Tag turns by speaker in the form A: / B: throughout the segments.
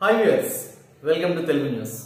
A: Hi viewers welcome to Telugu news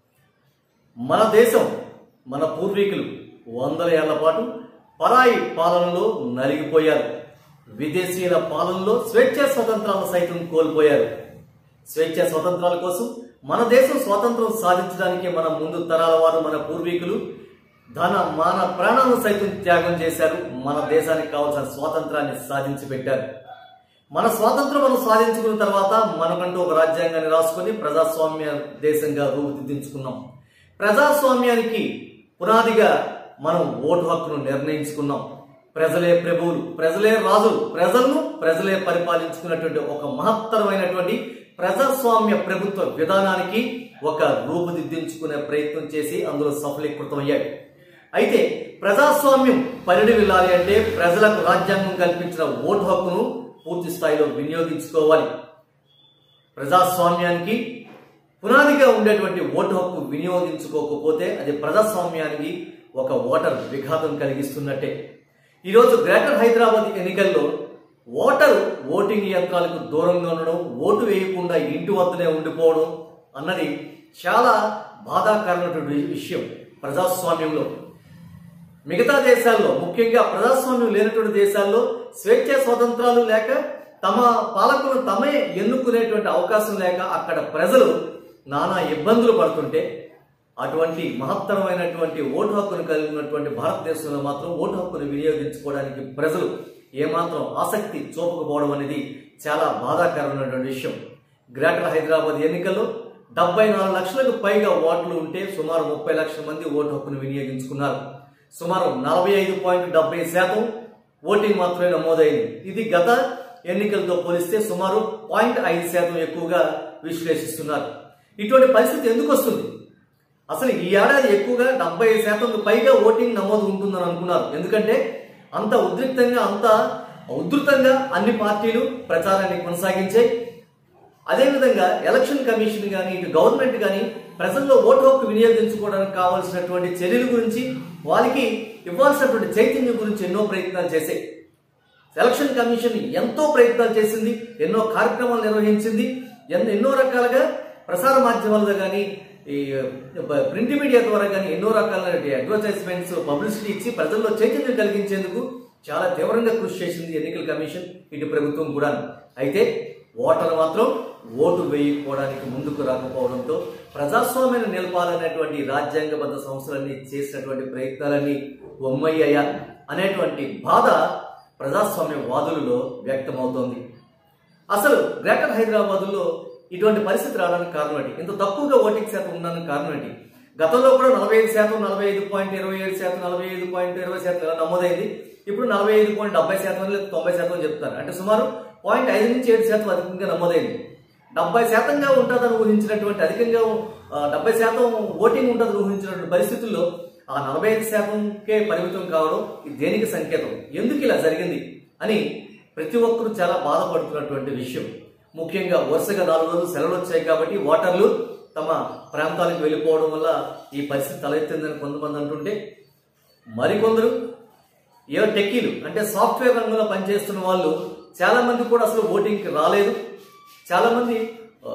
A: మన దేశం మన పూర్వీకులు వందల ఏళ్ల పాటు పరాయి పాలనలో నలిగిపోయారు విదేశీయుల పాలనలో స్వేచ్ఛ స్వతంత్రాలను సైతం కోల్పోయారు స్వేచ్ఛ స్వతంత్రాల కోసం మన దేశం స్వాతంత్రం సాధించడానికి మన ముందు తరాల వారు మన పూర్వీకులు ధన మాన ప్రాణాలను సైతం త్యాగం చేశారు మన దేశానికి కావాల్సిన స్వాతంత్రాన్ని సాధించి పెట్టారు మన స్వాతంత్రం మనం సాధించుకున్న తర్వాత మనకంటూ ఒక రాజ్యాంగాన్ని రాసుకొని ప్రజాస్వామ్య దేశంగా రూపుదిద్దించుకున్నాం ప్రజాస్వామ్యానికి పునాదిగా మనం ఓటు హక్కును నిర్ణయించుకున్నాం ప్రజలే ప్రభువులు ప్రజలే రాజులు ప్రజలను ప్రజలే పరిపాలించుకున్నటువంటి ఒక మహత్తరమైనటువంటి ప్రజాస్వామ్య ప్రభుత్వ విధానానికి ఒక రూపుదిద్దించుకునే ప్రయత్నం చేసి అందులో సఫలీకృతమయ్యాయి అయితే ప్రజాస్వామ్యం పరిడి వెళ్ళాలి అంటే ప్రజలకు రాజ్యాంగం కల్పించిన ఓటు హక్కును పూర్తి స్థాయిలో వినియోగించుకోవాలి ప్రజాస్వామ్యానికి పునాదిగా ఉండేటువంటి ఓటు హక్కు వినియోగించుకోకపోతే అది ప్రజాస్వామ్యానికి ఒక ఓటర్ విఘాతం కలిగిస్తున్నట్టే ఈరోజు గ్రేటర్ హైదరాబాద్ ఎన్నికల్లో ఓటరు ఓటింగ్ యంత్రాలకు దూరంగా ఉండడం ఓటు వేయకుండా ఇంటి వద్దనే ఉండిపోవడం అన్నది చాలా బాధాకరమైనటువంటి విషయం ప్రజాస్వామ్యంలో మిగతా దేశాల్లో ముఖ్యంగా ప్రజాస్వామ్యం లేనటువంటి దేశాల్లో స్వేచ్ఛ స్వాతంత్రాలు లేక తమ పాలకులను తమే ఎన్నుకునేటువంటి అవకాశం లేక అక్కడ ప్రజలు నానా ఇబ్బందులు పడుతుంటే అటువంటి మహత్తరమైనటువంటి ఓటు హక్కును కలిగి ఉన్నటువంటి భారతదేశంలో మాత్రం ఓటు హక్కును వినియోగించుకోవడానికి ప్రజలు ఏమాత్రం ఆసక్తి చూపకపోవడం అనేది చాలా బాధాకరమైనటువంటి విషయం గ్రేటర్ హైదరాబాద్ ఎన్నికల్లో డెబ్బై నాలుగు లక్షలకు పైగా ఓట్లు ఉంటే సుమారు ముప్పై లక్షల మంది ఓటు హక్కును వినియోగించుకున్నారు సుమారు నలభై ఐదు పాయింట్ డెబ్బై శాతం ఓటింగ్ మాత్రమే నమోదైంది ఇది గత ఎన్నికలతో పోలిస్తే సుమారు పాయింట్ ఐదు శాతం ఎక్కువగా విశ్లేషిస్తున్నారు ఇటువంటి పరిస్థితి ఎందుకు వస్తుంది అసలు ఈ ఏడాది ఎక్కువగా డెబ్బై శాతం పైగా ఓటింగ్ నమోదు ఉంటుందని అనుకున్నారు ఎందుకంటే అంత ఉద్రిక్తంగా అంత ఉధృతంగా అన్ని పార్టీలు ప్రచారాన్ని కొనసాగించాయి అదేవిధంగా ఎలక్షన్ కమిషన్ కానీ ఇటు గవర్నమెంట్ కానీ ప్రజల్లో ఓటు హక్కు వినియోగించుకోవడానికి కావాల్సినటువంటి చర్యల గురించి వాళ్ళకి ఇవ్వాల్సినటువంటి చైతన్యం గురించి ఎన్నో ప్రయత్నాలు చేశాయి ఎలక్షన్ కమిషన్ ఎంతో ప్రయత్నాలు చేసింది ఎన్నో కార్యక్రమాలు నిర్వహించింది ఎన్- ఎన్నో రకాలుగా ప్రసార మాధ్యమాలుగా కానీ ఈ ప్రింట్ మీడియా ద్వారా కానీ ఎన్నో రకాల అడ్వర్టైజ్మెంట్స్ పబ్లిసిటీ ఇచ్చి ప్రజల్లో చైతన్యం కలిగించేందుకు చాలా తీవ్రంగా కృషి చేసింది ఎన్నికల కమిషన్ ఇటు ప్రభుత్వం కూడా అయితే ఓటర్లు మాత్రం ఓటు వేయకపోవడానికి ముందుకు రాకపోవడంతో ప్రజాస్వామ్యాన్ని నిలపాలనేటువంటి రాజ్యాంగబద్ధ సంస్థలన్నీ చేసినటువంటి ప్రయత్నాలన్నీ ఒమ్మయ్యాయా అనేటువంటి బాధ ప్రజాస్వామ్య వాదులలో వ్యక్తమవుతోంది అసలు గ్రేటర్ హైదరాబాద్లో ఇటువంటి పరిస్థితి రావడానికి కారణం ఏంటి ఇంత తక్కువగా ఓటింగ్ శాతం ఉండడానికి కారణం ఏంటి గతంలో కూడా నలభై ఐదు శాతం నలభై ఐదు పాయింట్ ఇరవై ఏడు శాతం నలభై ఐదు పాయింట్ ఇరవై శాతం ఇలా నమోదైంది ఇప్పుడు నలభై ఐదు పాయింట్ డెబ్బై శాతం లేదా తొంభై శాతం చెప్తారు అంటే సుమారు పాయింట్ ఐదు నుంచి ఏడు శాతం అధికంగా నమోదైంది డెబ్బై శాతంగా ఉంటుందని ఊహించినటువంటి అధికంగా ఆ, డెబ్బై శాతం ఓటింగ్ ఉంటుందని ఊహించినటువంటి పరిస్థితుల్లో ఆ నలభై ఐదు శాతంకే పరిమితం కావడం ఇది దేనికి సంకేతం ఎందుకు ఇలా జరిగింది అని ప్రతి ఒక్కరూ చాలా బాధపడుతున్నటువంటి విషయం ముఖ్యంగా వరుసగా నాలుగు రోజులు సెలవులు వచ్చాయి కాబట్టి ఓటర్లు తమ ప్రాంతాలకు వెళ్ళిపోవడం వల్ల ఈ పరిస్థితి తలెత్తిందని కొంతమంది అంటుంటే మరికొందరు ఏ టెక్కీలు అంటే సాఫ్ట్వేర్ రంగంలో పనిచేస్తున్న వాళ్ళు చాలా మంది కూడా అసలు ఓటింగ్కి రాలేదు చాలా మంది ఆ,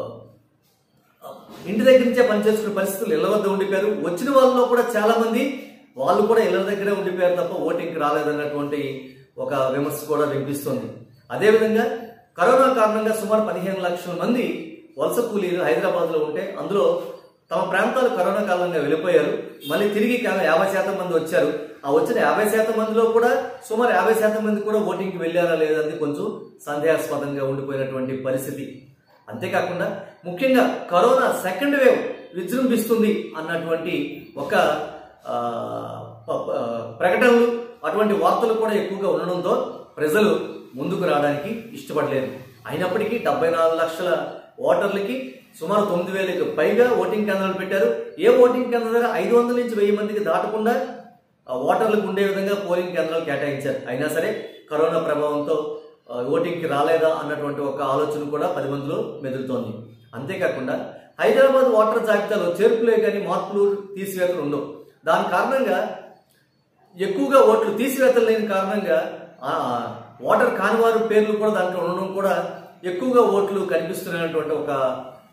A: ఇంటి దగ్గర నుంచే పనిచేసుకునే పరిస్థితులు ఇళ్ల వద్ద ఉండిపోయారు వచ్చిన వాళ్ళలో కూడా చాలా మంది వాళ్ళు కూడా ఇళ్ల దగ్గరే ఉండిపోయారు తప్ప ఓటింగ్కి రాలేదన్నటువంటి ఒక విమర్శ కూడా వినిపిస్తోంది అదేవిధంగా కరోనా కారణంగా సుమారు పదిహేను లక్షల మంది వలస కూలీలు హైదరాబాద్లో ఉంటే అందులో తమ ప్రాంతాలు కరోనా కారణంగా వెళ్ళిపోయారు మళ్ళీ తిరిగి కేవలం యాభై శాతం మంది వచ్చారు ఆ వచ్చిన యాభై శాతం మందిలో కూడా సుమారు యాభై శాతం మంది కూడా ఓటింగ్కి వెళ్ళారా లేదని కొంచెం సందేహాస్పదంగా ఉండిపోయినటువంటి పరిస్థితి అంతేకాకుండా ముఖ్యంగా కరోనా సెకండ్ వేవ్ విజృంభిస్తుంది అన్నటువంటి ఒక ఆ, ప- ప- ప్రకటనలు అటువంటి వార్తలు కూడా ఎక్కువగా ఉండడంతో ప్రజలు ముందుకు రావడానికి ఇష్టపడలేదు అయినప్పటికీ డెబ్బై నాలుగు లక్షల ఓటర్లకి సుమారు తొమ్మిది వేలకు పైగా ఓటింగ్ కేంద్రాలు పెట్టారు ఏ ఓటింగ్ కేంద్రం దగ్గర ఐదు వందల నుంచి వెయ్యి మందికి దాటకుండా ఆ ఓటర్లకు ఉండే విధంగా పోలింగ్ కేంద్రాలు కేటాయించారు అయినా సరే కరోనా ప్రభావంతో ఆ, ఓటింగ్కి రాలేదా అన్నటువంటి ఒక ఆలోచన కూడా పది మందిలో మెదులుతోంది అంతేకాకుండా హైదరాబాద్ ఓటర్ జాబితాలో చేర్పులే కానీ మార్పులు తీసివేతలు ఉండవు దాని కారణంగా ఎక్కువగా ఓట్లు తీసివేతలు లేని కారణంగా ఆ, ఓటర్ కానివారు పేర్లు కూడా దాంట్లో ఉండడం కూడా ఎక్కువగా ఓట్లు కనిపిస్తున్నటువంటి ఒక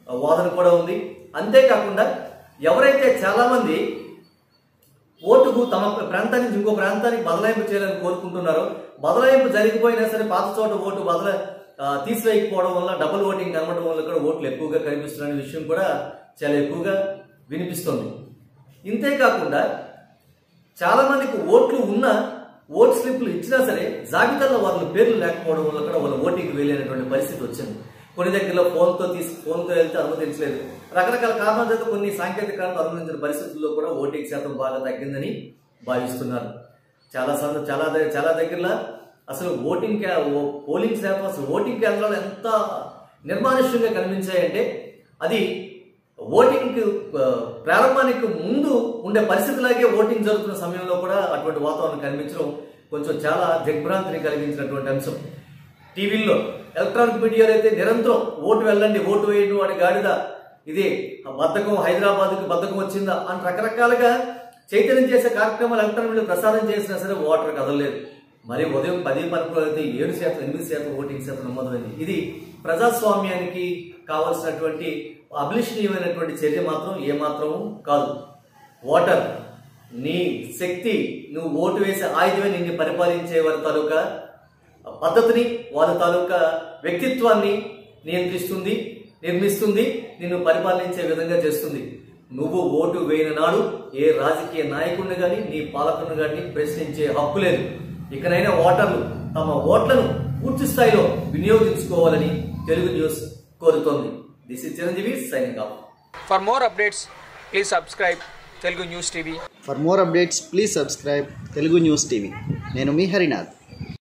A: వాదన కూడా ఉంది అంతేకాకుండా ఎవరైతే చాలామంది ఓటుకు తమ ప్రాంతాన్ని నుంచి ఇంకో ప్రాంతానికి బదలాయింపు చేయాలని కోరుకుంటున్నారో బదలాయింపు జరిగిపోయినా సరే పాత చోట ఓటు బదల ఆ, తీసివేయకపోవడం వల్ల డబుల్ ఓటింగ్ కనబడడం వల్ల కూడా ఓట్లు ఎక్కువగా కనిపిస్తున్న విషయం కూడా చాలా ఎక్కువగా వినిపిస్తుంది ఇంతేకాకుండా చాలా మందికి ఓట్లు ఉన్నా ఓట్ స్లిప్లు ఇచ్చినా సరే జాబితాలో వాళ్ళ పేర్లు లేకపోవడం వల్ల కూడా వాళ్ళ ఓటింగ్కి వెళ్ళేటువంటి పరిస్థితి వచ్చింది కొన్ని దగ్గరలో ఫోన్తో తీసి ఫోన్తో వెళ్తే అనుమతించలేదు రకరకాల కారణాల చేత కొన్ని సాంకేతిక కారణాలు అనుమతించిన పరిస్థితుల్లో కూడా ఓటింగ్ శాతం బాగా తగ్గిందని భావిస్తున్నారు చాలా సంద చాలా దగ్గర చాలా దగ్గరలో అసలు ఓటింగ్ క్యా- ఓ- పోలింగ్ శాతం అసలు ఓటింగ్ కేంద్రాలు ఎంత నిర్మానుష్యంగా కనిపించాయంటే అది ఓటింగ్ ఆ, ప్రారంభానికి ముందు ఉండే పరిస్థితిలాగే ఓటింగ్ జరుగుతున్న సమయంలో కూడా అటువంటి వాతావరణం కనిపించడం కొంచెం చాలా దిగ్భ్రాంతిని కలిగించినటువంటి అంశం టీవీల్లో ఎలక్ట్రానిక్ మీడియాలో అయితే నిరంతరం ఓటు వెళ్ళండి ఓటు వేయండి వాడి గాడిద ఇది బద్ధకం హైదరాబాద్కి బద్ధకం వచ్చిందా అని రకరకాలుగా చైతన్యం చేసే కార్యక్రమాలు ఎలక్ట్రానిక్ మీడియా ప్రసారం చేసినా సరే ఓటర్ కదలలేదు మరి ఉదయం పది పదకొండు అయితే ఏడు శాతం ఎనిమిది శాతం ఓటింగ్ శాతం నమోదైంది ఇది ప్రజాస్వామ్యానికి కావలసినటువంటి అభిలషణీయమైనటువంటి చర్య మాత్రం ఏమాత్రం కాదు ఓటర్ నీ శక్తి నువ్వు ఓటు వేసే ఆయుధమే నిన్ను పరిపాలించే వారి తాలూకా పద్ధతిని వారి తాలూకా వ్యక్తిత్వాన్ని నియంత్రిస్తుంది నిర్మిస్తుంది నిన్ను పరిపాలించే విధంగా చేస్తుంది నువ్వు ఓటు వేయని నాడు ఏ రాజకీయ నాయకుడిని కానీ నీ పాలకుడిని కానీ ప్రశ్నించే హక్కు లేదు ఇకనైనా ఓటర్లు తమ ఓట్లను పూర్తి స్థాయిలో వినియోగించుకోవాలని తెలుగు న్యూస్ కోరుతోంది this is Chiranjeevi signing off
B: For more updates, please subscribe Telugu News TV.
C: For more updates please subscribe Telugu news TV నేను మీ హరినాథ్